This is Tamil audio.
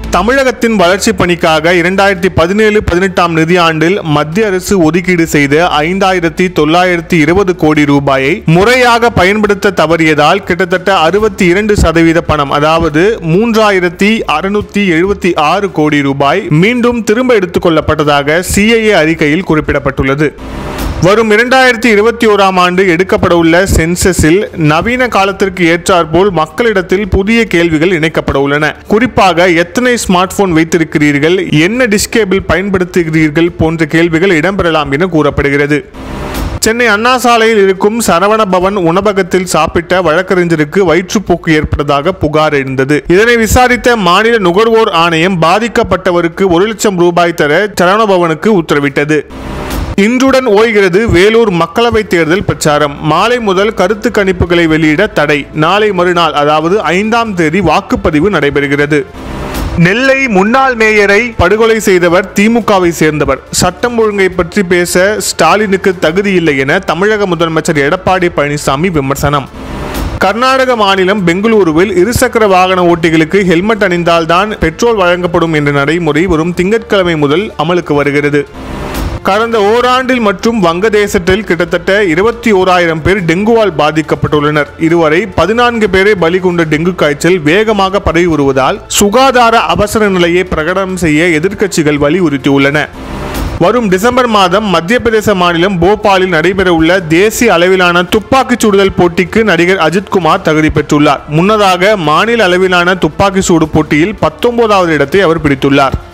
தமிழகத்தின் வளர்ச்சி பணிக்காக இரண்டாயிரத்தி பதினேழு பதினெட்டாம் நிதியாண்டில் மத்திய அரசு ஒதுக்கீடு செய்த ஐந்தாயிரத்தி தொள்ளாயிரத்தி இருபது கோடி ரூபாயை முறையாக பயன்படுத்த தவறியதால் கிட்டத்தட்ட அறுபத்தி இரண்டு சதவீத பணம் அதாவது மூன்றாயிரத்தி அறுநூத்தி எழுபத்தி ஆறு கோடி ரூபாய் மீண்டும் திரும்ப எடுத்துக் கொள்ளப்பட்டதாக சிஐஏ அறிக்கையில் குறிப்பிடப்பட்டுள்ளது வரும் இரண்டாயிரத்தி இருபத்தி ஓராம் ஆண்டு எடுக்கப்பட உள்ள சென்சஸில் நவீன காலத்திற்கு ஏற்றாற்போல் மக்களிடத்தில் புதிய கேள்விகள் இணைக்கப்பட உள்ளன குறிப்பாக எத்தனை ஸ்மார்ட் போன் வைத்திருக்கிறீர்கள் என்ன டிஸ்கேபிள் பயன்படுத்துகிறீர்கள் போன்ற கேள்விகள் இடம்பெறலாம் என கூறப்படுகிறது சென்னை அண்ணா சாலையில் இருக்கும் சரவண பவன் உணவகத்தில் சாப்பிட்ட வழக்கறிஞருக்கு வயிற்றுப்போக்கு ஏற்பட்டதாக புகார் எழுந்தது இதனை விசாரித்த மாநில நுகர்வோர் ஆணையம் பாதிக்கப்பட்டவருக்கு ஒரு லட்சம் ரூபாய் தர சரவண பவனுக்கு உத்தரவிட்டது இன்றுடன் ஓய்கிறது வேலூர் மக்களவைத் தேர்தல் பிரச்சாரம் மாலை முதல் கருத்து கணிப்புகளை வெளியிட தடை நாளை மறுநாள் அதாவது ஐந்தாம் தேதி வாக்குப்பதிவு நடைபெறுகிறது நெல்லை முன்னாள் மேயரை படுகொலை செய்தவர் திமுகவை சேர்ந்தவர் சட்டம் ஒழுங்கை பற்றி பேச ஸ்டாலினுக்கு தகுதியில்லை என தமிழக முதலமைச்சர் எடப்பாடி பழனிசாமி விமர்சனம் கர்நாடக மாநிலம் பெங்களூருவில் இருசக்கர வாகன ஓட்டிகளுக்கு ஹெல்மெட் அணிந்தால்தான் பெட்ரோல் வழங்கப்படும் என்ற நடைமுறை வரும் திங்கட்கிழமை முதல் அமலுக்கு வருகிறது கடந்த ஓராண்டில் மற்றும் வங்கதேசத்தில் கிட்டத்தட்ட இருபத்தி ஓராயிரம் பேர் டெங்குவால் பாதிக்கப்பட்டுள்ளனர் இதுவரை பதினான்கு பேரை பலி கொண்ட டெங்கு காய்ச்சல் வேகமாக பரவி வருவதால் சுகாதார அவசர நிலையை பிரகடனம் செய்ய எதிர்க்கட்சிகள் வலியுறுத்தியுள்ளன வரும் டிசம்பர் மாதம் மத்திய பிரதேச மாநிலம் போபாலில் நடைபெறவுள்ள தேசிய அளவிலான துப்பாக்கிச் சுடுதல் போட்டிக்கு நடிகர் அஜித்குமார் தகுதி பெற்றுள்ளார் முன்னதாக மாநில அளவிலான துப்பாக்கி சூடு போட்டியில் பத்தொன்பதாவது இடத்தை அவர் பிடித்துள்ளார்